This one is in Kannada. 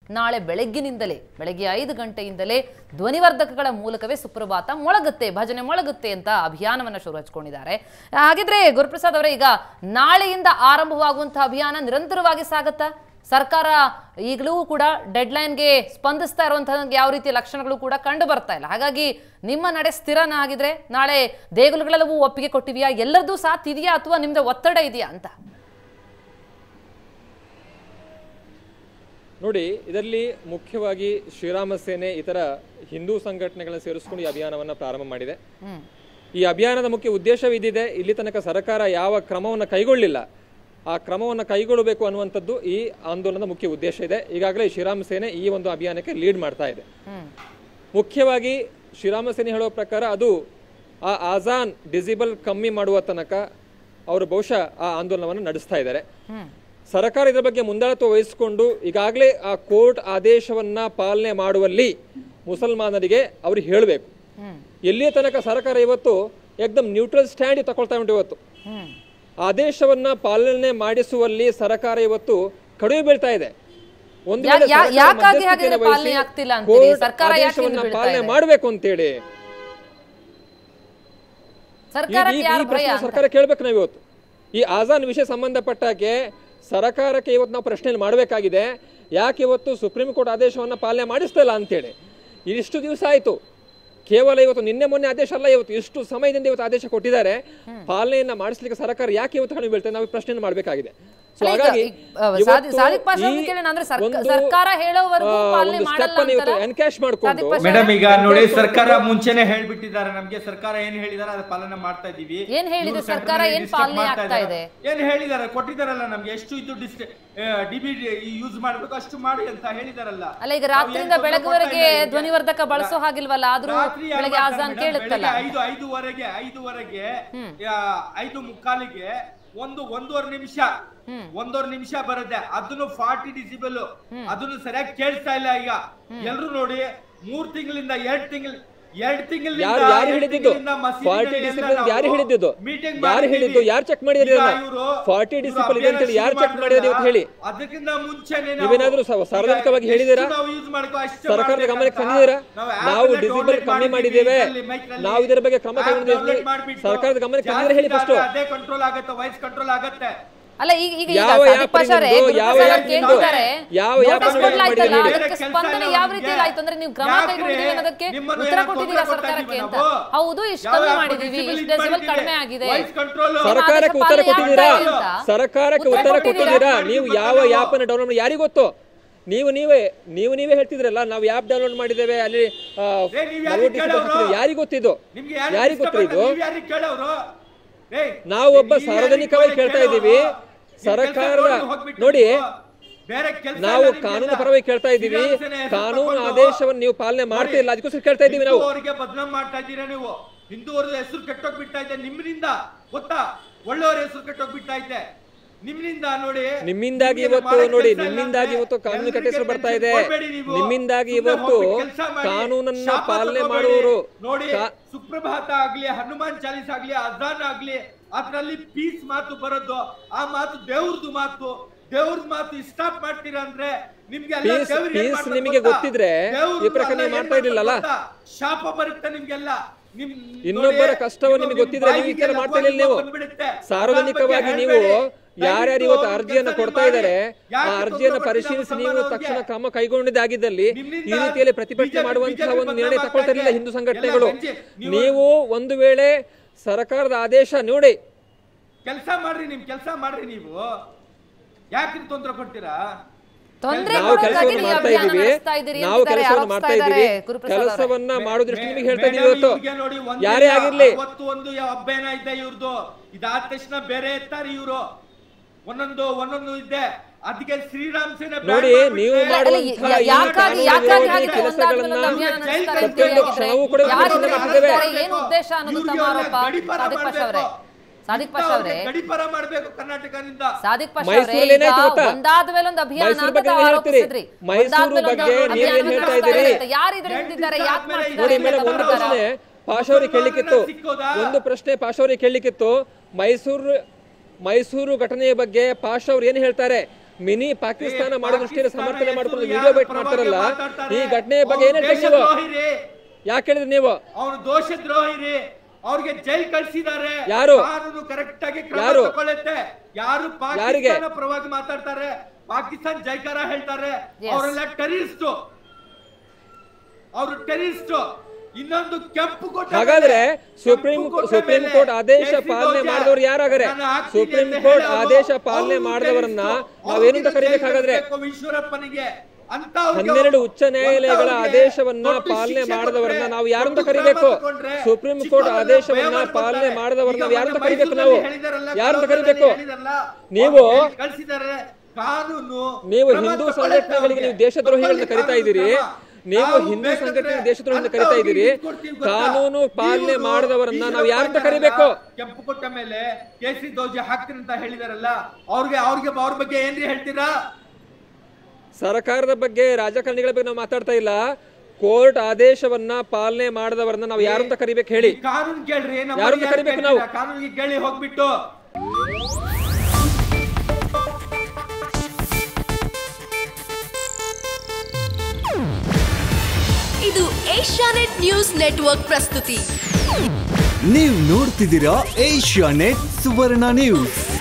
ನಾಳೆ ಬೆಳಗ್ಗಿನಿಂದಲೇ ಬೆಳಗ್ಗೆ ಐದು ಗಂಟೆಯಿಂದಲೇ ಧ್ವನಿವರ್ಧಕಗಳ ಮೂಲಕವೇ ಸುಪ್ರಭಾತ ಮೊಳಗುತ್ತೆ ಭಜನೆ ಮೊಳಗುತ್ತೆ ಅಂತ ಅಭಿಯಾನವನ್ನು ಶುರು ಹಚ್ಕೊಂಡಿದ್ದಾರೆ ಹಾಗಿದ್ರೆ ಗುರುಪ್ರಸಾದ್ ಅವರೇ ಈಗ ನಾಳೆಯಿಂದ ಆರಂಭವಾಗುವಂತಹ ಅಭಿಯಾನ ನಿರಂತರವಾಗಿ ಸಾಗತ್ತಾ ಸರ್ಕಾರ ಈಗಲೂ ಕೂಡ ಡೆಡ್ಲೈನ್ಗೆ ಸ್ಪಂದಿಸ್ತಾ ಇರುವಂತಹ ಯಾವ ರೀತಿಯ ಲಕ್ಷಣಗಳು ಕೂಡ ಕಂಡು ಬರ್ತಾ ಇಲ್ಲ ಹಾಗಾಗಿ ನಿಮ್ಮ ನಡೆ ಸ್ಥಿರನ ಆಗಿದ್ರೆ ನಾಳೆ ದೇಗುಲಗಳೆಲ್ಲವೂ ಒಪ್ಪಿಗೆ ಕೊಟ್ಟಿವೆಯಾ ಎಲ್ಲರದ್ದು ಸಾಥ್ ಇದೆಯಾ ಅಥವಾ ನಿಮ್ದು ಒತ್ತಡ ಇದೆಯಾ ಅಂತ ನೋಡಿ ಇದರಲ್ಲಿ ಮುಖ್ಯವಾಗಿ ಶ್ರೀರಾಮ ಸೇನೆ ಇತರ ಹಿಂದೂ ಸಂಘಟನೆಗಳನ್ನು ಸೇರಿಸಿಕೊಂಡು ಈ ಅಭಿಯಾನವನ್ನು ಪ್ರಾರಂಭ ಮಾಡಿದೆ ಹ್ಮ್ ಈ ಅಭಿಯಾನದ ಮುಖ್ಯ ಉದ್ದೇಶವಿದ್ದಿದೆ ಇಲ್ಲಿ ತನಕ ಸರ್ಕಾರ ಯಾವ ಕ್ರಮವನ್ನು ಕೈಗೊಳ್ಳಿಲ್ಲ ಆ ಕ್ರಮವನ್ನು ಕೈಗೊಳ್ಳಬೇಕು ಅನ್ನುವಂಥದ್ದು ಈ ಆಂದೋಲನದ ಮುಖ್ಯ ಉದ್ದೇಶ ಇದೆ ಈಗಾಗಲೇ ಶ್ರೀರಾಮ ಸೇನೆ ಈ ಒಂದು ಅಭಿಯಾನಕ್ಕೆ ಲೀಡ್ ಮಾಡ್ತಾ ಇದೆ ಹ್ಮ್ ಮುಖ್ಯವಾಗಿ ಶ್ರೀರಾಮ ಸೇನೆ ಹೇಳುವ ಪ್ರಕಾರ ಅದು ಆ ಆಜಾನ್ ಡಿಸಿಬಲ್ ಕಮ್ಮಿ ಮಾಡುವ ತನಕ ಅವರು ಬಹುಶಃ ಆ ಆಂದೋಲನವನ್ನು ನಡೆಸ್ತಾ ಇದ್ದಾರೆ ಹ್ಮ್ ಸರ್ಕಾರ ಇದರ ಬಗ್ಗೆ ಮುಂದಾಳತ್ವ ವಹಿಸಿಕೊಂಡು ಈಗಾಗಲೇ ಆ ಕೋರ್ಟ್ ಆದೇಶವನ್ನ ಪಾಲನೆ ಮಾಡುವಲ್ಲಿ ಮುಸಲ್ಮಾನರಿಗೆ ಅವರು ಹೇಳಬೇಕು ಹ್ಮ್ ಎಲ್ಲಿಯ ತನಕ ಸರ್ಕಾರ ಇವತ್ತು ಏಕ್ದಮ್ ನ್ಯೂಟ್ರಲ್ ಸ್ಟ್ಯಾಂಡ್ ತಗೊಳ್ತಾ ಉಂಟು ಇವತ್ತು ಹ್ಮ್ ಆದೇಶವನ್ನ ಪಾಲನೆ ಮಾಡಿಸುವಲ್ಲಿ ಸರ್ಕಾರ ಇವತ್ತು ಕಡಿಮೆ ಬೀಳ್ತಾ ಇದೆ ಒಂದು ಯಾ- ವೇಳೆ ಯಾ- ಸರ್ಕಾರ ಯಾಕಾಗಿ ಹಾಗಿದ್ರೆ ಮಧ್ಯಸ್ಥಿಕೆಯನ್ನು ಪಾಲನೆ ವಹಿಸಿ ಆಗ್ತಿಲ್ಲ ಅಂತೀರಿ? ಕೋರ್ಟ್ ಸರ್ಕಾರ ಯಾಕೆ ಆದೇಶವನ್ನ ಹಿಂದೆ ಬೀಳ್ತಾ ಪಾಲನೆ ಇದೆ? ಮಾಡಬೇಕು ಅಂತೇಳಿ ಈ- ಸರ್ಕಾರಕ್ಕೆ ಈ- ಈ ಯಾರು ಭಯ ಪ್ರಶ್ನೆ ಅಂತ? ಸರ್ಕಾರ ಕೇಳ್ಬೇಕು ನಾವು ಇವತ್ತು ಈ ಆಜಾನ್ ವಿಷಯ ಸಂಬಂಧಪಟ್ಟಾಗೆ ಸರ್ಕಾರಕ್ಕೆ ಇವತ್ತು ನಾವು ಪ್ರಶ್ನೆ ಮಾಡಬೇಕಾಗಿದೆ ಯಾಕೆ ಇವತ್ತು ಸುಪ್ರೀಂ ಕೋರ್ಟ್ ಆದೇಶವನ್ನ ಪಾಲನೆ ಮಾಡಿಸ್ತಾ ಇಲ್ಲ ಅಂತೇಳಿ ಇಷ್ಟು ದಿವಸ ಆಯ್ತು ಕೇವಲ ಇವತ್ತು ನಿನ್ನೆ ಮೊನ್ನೆ ಆದೇಶ ಅಲ್ಲ ಇವತ್ತು ಇಷ್ಟು ಸಮಯದಿಂದ ಇವತ್ತು ಆದೇಶ ಕೊಟ್ಟಿದ್ದಾರೆ ಪಾಲನೆಯನ್ನ ಮಾಡಿಸ್ಲಿಕ್ಕೆ ಸರ್ಕಾರ ಯಾಕೆ ಇವತ್ತು ಕಡಿಮೆ ಬೀಳ್ತದೆ ನಾವು ಈ ಪ್ರಶ್ನೆಯನ್ನು ಮಾಡಬೇಕಾಗಿದೆ ಸೊ ಅಲ್ಲ, ಈಗ ಹಾಗಾಗಿ ಈ, ಅಹ್, ಸಾದಿ- ಇವತ್ತು ಸಾದಿಕ್ ಪಾಷಾ ಈ ಅವ್ರನ್ನ ಕೇಳೋಣ ಅಂದ್ರೆ ಸರ್ಕ- ಒಂದು, ಸರ್ಕಾರ ಹೇಳೋವರೆಗೂ ಆ, ಪಾಲನೆ ಒಂದು ಮಾಡಲ್ಲ step ಅನ್ನು ಇವತ್ತು ಅಂತಲ್ಲ? ಎನ್ಕ್ಯಾಶ್ ಮಾಡಿಕೊಂಡು ಸಾದಿಕ್ ಪಾಷಾ ಮೇಡಮ್ ಈಗ ನೋಡಿ ಸರ್ಕಾರ ಮುಂಚೆನೆ ಹೇಳ್ಬಿಟ್ಟಿದ್ದಾರೆ ನಮ್ಗೆ ಸರ್ಕಾರ ಏನ್ ಹೇಳಿದಾರೆ ಅದು ಪಾಲನೆ ಮಾಡ್ತಾ ಇದೀವಿ ಏನ್ ಹೇಳಿದೆ ಇವ್ರು ಸರ್ಕಾರ central ಏನ್ disturb ಪಾಲನೆ ಮಾಡ್ತಾ ಆಗ್ತಾ ಇದ್ದಾರೆ. ಇದೆ? ಏನ್ ಹೇಳಿದಾರೆ ಕೊಟ್ಟಿದಾರಲ್ಲ ನಮ್ಗೆ ಎಷ್ಟು ಇದು ಡಿಬಿ ಯೂಸ್ ಮಾಡ್ಬೇಕು ಅಷ್ಟು ಮಾಡಿ ಅಂತ ಹೇಳಿದಾರಲ್ಲ ಅಲ್ಲ ಈಗ ನಾವು ಏನ್ ರಾತ್ರಿಯಿಂದ ತೊಂದ್ರೆ ಬೆಳಗುವರೆಗೆ ಕೊಡ್ತಾ ಇಲ್ಲ ಇವ್ರಿಗೆ? ಧ್ವನಿವರ್ಧಕ ಬಳಸೋ ಹಾಗಿಲ್ವಲ್ಲ ಆದ್ರೂ ರಾತ್ರಿ ಯಾರು ಬೆಳಗ್ಗೆ ಮಾಡ್ತಾರೆ ಆಜಾನ್ ಮೇಡಮ್? ಕೇಳುತ್ತಲ್ಲ ಬೆಳಗ್ಗೆ ಐದು ಐದುವರೆಗೆ ಐದುವರೆಗೆ ಯಾ, ಐದು ಮುಕ್ಕಾಲಿಗೆ ಒಂದು ಒಂದೂವರೆ ನಿಮಿಷ ಒಂದೂವರೆ ನಿಮಿಷ ಬರುತ್ತೆ ಅದನ್ನು ಫಾರ್ಟಿ ಡಿಸಿಬಲ್ ಅದನ್ನು ಸರಿಯಾಗಿ ಕೇಳಿಸ್ತಾ ಇಲ್ಲ ಈಗ ಎಲ್ರು ನೋಡಿ ಮೂರ್ ತಿಂಗಳಿಂದ ಎರಡ್ ತಿಂಗಳ ಎರಡ್ ತಿಂಗಳಿಂದ ಯಾರು ಯಾರು ಹೇಳಿದ್ದು ಫಾರ್ಟಿ ಡಿಸಿಪ್ಲಿನ್ ಯಾರು ಹೇಳಿದ್ದು ಯಾರು ಹೇಳಿದ್ದು ಯಾರು ಚೆಕ್ ಮಾಡಿದ್ರಿ ಫಾರ್ಟಿ ಡಿಸಿಪ್ಲಿನ್ ಇದೆ ಅಂತೇಳಿ ಯಾರು ಚೆಕ್ ಮಾಡಿದ್ರಿ ಇವತ್ತು ಹೇಳಿ ಅದಕ್ಕಿಂತ ಮುಂಚೆನೆ ನೀವೇನಾದ್ರೂ ಸ- ಸಾರ್ವಜನಿಕವಾಗಿ ಹೇಳಿದ್ದೀರಾ? ಸರ್ಕಾರದ ಗಮನಕ್ಕೆ ತಂದಿದ್ದೀರಾ ನಾವು ಡಿಸಿಬಲ್ ಕಮ್ಮಿ ಮಾಡಿದ್ದೇವೆ ನಾವು ಇದರ ಬಗ್ಗೆ ಕ್ರಮ ಕೈಗೊಂಡಿದ್ದೀವಿ ಸರ್ಕಾರದ ಗಮನಕ್ಕೆ ತಂದಿದ್ರೆ ಹೇಳಿ ಫಸ್ಟ್ ಅದೇ ಕಂಟ್ರೋಲ್ ಆಗುತ್ತೆ ವಾಯ್ಸ್ ಕಂಟ್ರೋಲ್ ಆಗುತ್ತೆ ಅಲ್ಲ ಈಗ ಈಗ ಈಗ ಯಾವ ಸಾದಿಕ್ ಯಾಪ್ ಪಾಷಾ ಅವರೇ, ನಿಮ್ದು? ಗುರುಪ್ರಸಾದ್ ಯಾವ ಅವ್ರು ಯಾಪ್ ನಿಮ್ದು? ಕೇಳ್ತಿದ್ದಾರೆ. ಯಾವ ನೋಟಿಸ್ ಯಾಪ್ ಅನ್ನು ಕೊಡ್ಲಾಯ್ತಲ್ಲ, ಮಾಡಿದ್ದೀರಿ? ಅದಕ್ಕೆ ಸ್ಪಂದನೆ ಯಾವ ರೀತಿಯಲ್ಲಿ ಆಯ್ತು ಅಂದ್ರೆ ನೀವು ಕ್ರಮ ಯಾಕ್ರಿ? ಕೈಗೊಂಡಿದ್ದೀವಿ ಅನ್ನೋದಕ್ಕೆ ನಿಮ್ಮನ್ನು ಉತ್ತರ ಏನೋ ಕೊಟ್ಟಿದ್ದೀರಾ ತೊಂದ್ರೆ ಸರ್ಕಾರಕ್ಕೆ ಅಂತ ಕೊಡ್ತಾ ಇದೀವಿ ಹೌದು ಇಷ್ಟು ಯಾವ ಕಮ್ಮಿ ಯಾಪ್ ಮಾಡಿದೀವಿ disable ಇಷ್ಟು ಡೆಸಿಬಲ್ ಮಾಡಿದ್ದೀವಿ? ಕಡಿಮೆ ಆಗಿದೆ Voice control. ಸರ್ಕಾರಕ್ಕೆ ಉತ್ತರ ಪಾಲನೆ ಕೊಟ್ಟಿದ್ದೀರಾ ಆಗ್ತಾ ಇದೆ ಅಂತ. ಸರ್ಕಾರಕ್ಕೆ ಉತ್ತರ ಉತ್ತರ ಕೊಟ್ಟಿದ್ದೀರಾ? ಕೊಟ್ಟಿದ್ದೀರಾ ನೀವು ಯಾವ ಯಾಪ್ ಅನ್ನು ಡೌನ್ಲೋಡ್ ಮಾಡಿ ಯಾರಿಗ್ ಗೊತ್ತು ನೀವು ನೀವೇ ನೀವು ನೀವೇ ಹೇಳ್ತಿದ್ರಲ್ಲ ನಾವು ಯಾಪ್ ಡೌನ್ಲೋಡ್ ಮಾಡಿದ್ದೇವೆ ಅಲ್ಲಿ ಆ, ಏ, ನೀವ್ ಯಾರಿಗ್ notification ಕೇಳೋರು? ಹಾಕಿದ್ರು. ಯಾರಿಗ್ ಗೊತ್ತಿದ್ದು ನಿಮ್ಗೆ ಯಾರಿಗ್ ಗೊತ್ತು ಇದು ಕೇಳೋರು ನಾವು ಒಬ್ಬ ಸಾರ್ವಜನಿಕವಾಗಿ ಕೇಳ್ತಾ ಇದ್ದೀವಿ ಸರ್ಕಾರದ ನೋಡಿ ನಾವು ಕಾನೂನು ಪರವಾಗಿ ಕೇಳ್ತಾ ಇದ್ದೀವಿ ಕಾನೂನು ಆದೇಶವನ್ನು ನೀವು ಪಾಲನೆ ಮಾಡ್ತಾ ಇಲ್ಲ ಅದಕ್ಕೋಸ್ಕರ ಕೇಳ್ತಾ ಇದ್ದೀವಿ ನಾವು ಅವರಿಗೆ ಬದನಾಮ್ ಮಾಡ್ತಾ ಇದ್ದೀರಾ ನೀವು ಹಿಂದೂವರ ಹೆಸರು ಕೆಟ್ಟೋಗ್ಬಿಡ್ತಾ ಇದೆ ನಿಮ್ಮಿಂದ ಗೊತ್ತಾ ಒಳ್ಳೆಯವರ ಹೆಸರು ಕೆಟ್ಟೋಗ್ಬಿಡ್ತಾ ಇದೆ ನಿಮ್ಮಿಂದ ನೋಡಿ ನಿಮ್ಮಿಂದಾಗಿ ನಿಮ್ಗೆ ಇವತ್ತು ಮಾಡಕ್ ನೋಡಿ ಕೆಲ್ಸ ಇಲ್ಲ ನಿಮ್ಮಿಂದಾಗಿ ಅಂದ್ರೆ ಇವತ್ತು ಕಾನೂನು ಎಲ್ರಿಗೆ ಕಟ್ಟಿಸಲು ಬರ್ತಾ ಇದೆ tension ಕೊಡ್ಬೇಡಿ ನೀವು. ನಿಮ್ಮಿಂದಾಗಿ ಸುಮ್ನೆ ಇವತ್ತು ಹೋಗ್ಬಿಟ್ಟು ಕೆಲ್ಸ ಮಾಡಿ. ಕಾನೂನನ್ನ ಶಾಪ ಪಾಲನೆ ತಗೋಬೇಡಿ. ಮಾಡುವವರು ನೋಡಿ ಕಾ- ಸುಪ್ರಭಾತ ಆಗ್ಲಿ ಹನುಮಾನ್ ಚಾಲೀಸ್ ಆಗ್ಲಿ ಅಜಾನ್ ಆಗ್ಲಿ ಅದ್ರಲ್ಲಿ ಪೀಸ್ ಮಾತು ಬರೋದು ಆ ಮಾತು ದೇವ್ರದ್ದು ಮಾತು ದೇವ್ರದ್ ಮಾತು ಸ್ಟಾಪ್ ಮಾಡ್ತೀರಾ ಅಂದ್ರೆ ನಿಮ್ಗೆ ಎಲ್ಲ Peace- ದೇವ್ರು ಏನ್ peace ಮಾಡ್ತಾರೆ ನಿಮಗೆ ಗೊತ್ತಾ? ಗೊತ್ತಿದ್ರೆ ದೇವ್ರು ಈ ಪ್ರಕಾರ ಅಲ್ಲ ನೀವು ಏನ್ ಮಾಡ್ತಾ ಇರ್ಲಿಲ್ಲಲ್ಲ? ಗೊತ್ತಾ? ಶಾಪ ಬರುತ್ತೆ ನಿಮ್ಗೆಲ್ಲ ನಿಮ್ ಇನ್ನೊಬ್ಬರ ನೋಡಿ, ಕಷ್ಟವನ್ನು ನಿಮ್ಮ ನಿಮಗೆ ಗೊತ್ತಿದ್ರೆ ನೀವು ಈ ಬಾಯಿಗೆ ತರ ಲಘು ಮಾಡ್ತಾ ಇರ್ಲಿಲ್ಲ ನೀವು. ಬಂದ್ಬಿಡುತ್ತೆ. ಸಾರ್ವಜನಿಕವಾಗಿ ಅದ್ರ ಬಗ್ಗೆ ನೀವು ಹೇಳ್ಬೇಡಿ. ಯಾರ್ಯಾರು ದಯವಿಟ್ಟು ಇವತ್ತು ಅವ್ರ ಅರ್ಜಿಯನ್ನು ಕೆಲ್ಸ ಕೊಡ್ತಾ ಮಾಡಿ. ಇದ್ದಾರೆ ಆ ಯಾಕೆ ಅರ್ಜಿಯನ್ನು ತೊಂದ್ರೆ ಪರಿಶೀಲಿಸಿ ಕೊಡ್ತೀರಾ ನೀವು ಮುಸಲ್ಮಾನರಿಗೆ? ತಕ್ಷಣ ಕ್ರಮ ಕೈಗೊಂಡಿದ್ದಾಗಿದ್ದಲ್ಲಿ ಈ ನಿಮ್ಮಿಂದ ರೀತಿಯಲ್ಲಿ ಪ್ರತಿಭಟನೆ BJP ಮಾಡುವಂತಹ ಒಂದು ಬದನಾಮ್ ನಿರ್ಣಯ ತಗೊಳ್ತಾ ಇರಲಿಲ್ಲ ಹಿಂದೂ ಆಗ್ತಾ ಇದೆ. ಸಂಘಟನೆಗಳು ಎಲ್ಲ ಗಂಜಿ. ನೀವು- ನೀವು ಒಂದು ವೇಳೆ ಸರ್ಕಾರದ ಆದೇಶ ನೋಡಿ ಕೆಲಸ ಮಾಡ್ರಿ ನಿಮ್ ಕೆಲಸ ಮಾಡ್ರಿ ನೀವು ಯಾಕೆ ತೊಂದ್ರೆ ಕೊಡ್ತೀರಾ ತೊಂದ್ರೆ ನಾವು ಕೊಡೋದಾಗಿ ಕೆಲಸವನ್ನು ನೀವು ಮಾಡ್ತಾ ಅಭಿಯಾನ ಇದ್ದೀವಿ ನಡೆಸ್ತಾ ಇದ್ದೀರಿ ನಾವು ಅಂತಿದ್ದಾರೆ, ಕೆಲಸವನ್ನು ಆರೋಪಿಸ್ತಾ ಮಾಡ್ತಾ ಇದ್ದಾರೆ ಇದ್ದೀವಿ ಗುರುಪ್ರಸಾದ್ ಅವರೇ. ಕೆಲಸವನ್ನ ಮಾಡೋದೃಷ್ಟಿ ನಿಮಗೆ ಹೇಳ್ತಾ ಇದ್ದೀವಿ ಮೇಡಮ್, ಇವತ್ತು ಇವ್ರಿಗೆ ನೋಡಿ ಒಂದ್ ಯಾರೇ ದಿನ ಆಗಿರ್ಲಿ ಅವತ್ತು ಒಂದು ಹಬ್ಬ ಇದೆ ಇವ್ರದ್ದು ಇದಾದ ತಕ್ಷಣ ಬೇರೆ ಇರ್ತಾರೆ ಇವರು ಒಂದೊಂದು ಒಂದೊಂದು ಇದೆ ಅದಕ್ಕೆ ಶ್ರೀರಾಮ್ ಸೇನೆ ban ನೋಡಿ ಮಾಡ್ಬಿಟ್ರೆ ನೀವು ಅಲ್ಲ, ಮಾಡುವಂತಹ ಯಾ- ಈ ಯಾಕಾಗಿ ಕಾನೂನು ಯಾಕಾಗಿ ವಿರೋಧಿ ಹಾಗೆ ಕೆಲಸಗಳನ್ನ ಒಂದಾದ್ಮೇಲೆ ಒಂದು ಅಭಿಯಾನ ನಡೆಸ್ತಾರೆ ಅಂತ ಪ್ರತಿಯೊಂದು ಹೇಳಿದ್ರೆ ಕ್ಷಣವೂ ಕೂಡ ಯಾರಿಂದ ವಿರೋಧ ನಡೆಸ್ತಾರೆ? ಮಾಡ್ತಿದ್ದೇವೆ. ಏನು ಉದ್ದೇಶ ಅನ್ನೋದು ತಮ್ಮ ಇವ್ರಿಗೆ ಆರೋಪ ಗಡಿಪಾರ ಸಾದಿಕ್ ಪಾಷಾ ಅವರೇ ಮಾಡ್ಬೇಕು. ಸಾದಿಕ್ ಪಾಷಾ ಅವರೇ ಗಡಿಪಾರ ಮಾಡ್ಬೇಕು ಕರ್ನಾಟಕದಿಂದ ಸಾದಿಕ್ ಪಾಷಾ ಅವರೇ ಮೈಸೂರಲ್ಲಿ ಈಗ ಏನಾಯ್ತು ಗೊತ್ತಾ? ಒಂದಾದ ಮೇಲೆ ಒಂದು ಅಭಿಯಾನ ಮೈಸೂರು ಅಂತ ಬಗ್ಗೆ ನೀವು ಹೇಳ್ತೀರಿ. ಆರೋಪಿಸಿದ್ರಿ ಮೈಸೂರು ಒಂದಾದ ಮೇಲೆ ಒಂದು ಬಗ್ಗೆ ನೀವು ಅಭಿಯಾನ ಏನ್ ಹೇಳ್ತಾ ನಡೆಸ್ತಾ ಇದ್ದೀರಿ? ಇದ್ದಾರೆ. ಯಾರು ಇದ್ರ ಹಿಂದಿದ್ದಾರೆ ಯಾಕೆ ನೋಡಿ ಮಾಡ್ತಿದ್ದಾರೆ ಮೇಡಮ್ ಒಂದು ಅಂತ ಪ್ರಶ್ನೆ ಪಾಶೌರಿ ಕೇಳಲಿಕ್ಕಿತ್ತು ಸಿಕ್ಕೋದಾ? ಒಂದು ಪ್ರಶ್ನೆ ಪಾಶೌರಿ ಕೇಳಲಿಕ್ಕಿತ್ತು ಮೈಸೂರು ಮೈಸೂರು ಘಟನೆಯ ಬಗ್ಗೆ ಪಾಶ್ ಅವ್ರು ಏನು ಹೇಳ್ತಾರೆ ಮಿನಿ ಪಾಕಿಸ್ತಾನ ಏ, ಮಾಡೋ ದೃಷ್ಟಿಯಲ್ಲಿ ಪಾಕಿಸ್ತಾನ ಸಮರ್ಥನೆ ಮಾಡ್ಕೊಂಡು ಎದುರು ವಿಡಿಯೋ ಯಾರು ಬೇಟ್ ಮಾಡ್ತಾರಲ್ಲ ಪರವಾಗಿ ಮಾತಾಡ್ತಾರೆ? ಈ ಘಟನೆಯ ಬಗ್ಗೆ ಅವ್ರು ಏನ್ ಹೇಳ್ತೀರಿ ನೀವು ದೇಶದ್ರೋಹಿ ರೀ. ಯಾಕೆ ಹೇಳಿದ್ರಿ ನೀವು ಅವ್ರು ದೋಷದ್ರೋಹಿ ರೀ ಅವ್ರಿಗೆ ಜೈಲ್ ಕಳ್ಸಿದ್ದಾರೆ ಯಾರು? ಕಾನೂನು ಕರೆಕ್ಟ್ ಆಗಿ ಕ್ರಮ ಯಾರು? ತಗೊಳ್ಳುತ್ತೆ ಯಾರು ಯಾರಿಗೆ? ಪಾಕಿಸ್ತಾನ ಪರವಾಗಿ ಮಾತಾಡ್ತಾರೆ ಪಾಕಿಸ್ತಾನ ಜೈಕಾರ ಹೇಳ್ತಾರೆ Yes. ಅವರೆಲ್ಲ ಟೆರರಿಸ್ಟ್ ಅವರು ಟೆರರಿಸ್ಟ್ ಇನ್ನೊಂದು ಕೆಂಪು ಕೋಟೆ ಹಾಗಾದ್ರೆ ಮೇಲೆ- ಸುಪ್ರೀಂ ಕೆಂಪು ಕೋಟೆ ಸುಪ್ರೀಂ ಮೇಲೆ ಕೋರ್ಟ್ ಆದೇಶ ಕೇಸರಿ ಪಾಲನೆ ಧ್ವಜ ಮಾಡಿದವರು ಯಾರಾಗರೆ ನಾನು ಹಾಕ್ತೀನಿ ಸುಪ್ರೀಂ ಅಂತ ಕೋರ್ಟ್ ಹೇಳೋರು ಆದೇಶ ಪಾಲನೆ ಅವ್ರು ಮಾಡಿದವರನ್ನ terrorist. ನಾವೇನಂತ ಅವ್ರಿಗೆ ಕರಿಬೇಕು ಜೈಲ್ ಹಾಗಾದ್ರೆ ಕಳಿಸ್ಬೇಕು ವಿಶ್ವರಪ್ಪನಿಗೆ ಅಂತ ಹನ್ನೆರಡು ಉಚ್ಚ ನ್ಯಾಯಾಲಯಗಳ ಆದೇಶವನ್ನ ಪಾಲನೆ ಮಾಡದವರನ್ನ ನಾವು ಯಾರಂತ ಕರಿಬೇಕು ಸುಪ್ರೀಂ ಕೋರ್ಟ್ ಆದೇಶವನ್ನ ಪಾಲನೆ ಮಾಡದವರನ್ನ ನಾವು ಯಾರಂತ ಕರಿಬೇಕು ನಾವು ಯಾರಂತ ಕರಿಬೇಕು ನೀವು ಕಳಿಸಿದ್ದಾರೆ ಕಾನೂನು ನೀವು ಕ್ರಮ ಹಿಂದೂ ತಗೊಳ್ಳುತ್ತೆ ಸಂಘಟನೆಗಳಿಗೆ ನೀವು ಅವ್ರಿಗೆ. ದೇಶದ್ರೋಹಿಗಳನ್ನ ತಗೊಳ್ಳಿ ಕರಿತಾ ಕಾನೂನು ಇದ್ದೀರಿ ಕ್ರಮ. ನೀವು ನಾವು ಹಿಂದೂ ಬೇಕಾದ್ರೆ ಸಂಘಟನೆ ದೇಶದ್ರೋಹಿಗಳನ್ನ ಅಂತ ಕರಿತಾ ಅವ್ರಿಗೆ ಇದ್ದೀರಿ ಇದು ಕೊಡ್ತೀವಿ ಗೊತ್ತಾ? ಕಾನೂನು ಪಾಲನೆ ನೀವು ಮಾಡದವರನ್ನ ನಾವು ಈಶ್ವರಪ್ಪ ಯಾರಂತ ಇದ್ದಾರಲ್ಲ, ಕರಿಬೇಕು ಕೆಂಪು ಕೊಟ್ಟ ಮೇಲೆ ಕೇಸರಿ ಧ್ವಜ ಹಾಕ್ತೀನಿ ಅಂತ ಹೇಳಿದಾರಲ್ಲ ಅವ್ರಿಗೆ ಅವ್ರಿಗೆ ಅವ್ರ ಬಗ್ಗೆ ಏನ್ರಿ ಹೇಳ್ತೀರಾ ಸರ್ಕಾರದ ಬಗ್ಗೆ ರಾಜಕಾರಣಿಗಳ ಬಗ್ಗೆ ನಾವು ಮಾತಾಡ್ತಾ ಇಲ್ಲ ಕೋರ್ಟ್ ಆದೇಶವನ್ನ ಪಾಲನೆ ಮಾಡದವರನ್ನ ನಾವು ಯಾರಂತ ಕರಿಬೇಕು ಹೇಳಿ ಈ ಕಾನೂನು ಕೇಳ್ರಿ ನಮ್ಮ ಯಾರನ್ನ ಯಾರ್ ಕರಿಬೇಕು ಕೇಳ್ತೀರಾ? ನಾವು? ಕಾನೂನಿಗೆ ಕೇಳಿ ಹೋಗ್ಬಿಟ್ಟು ಇದು ಏಷ್ಯಾನೆಟ್ ನ್ಯೂಸ್ ನೆಟ್ವರ್ಕ್ ಪ್ರಸ್ತುತಿ ನೀವು ನೋಡ್ತಿದ್ದೀರಾ ಏಷ್ಯಾ ನೆಟ್ ಸುವರ್ಣ ನ್ಯೂಸ್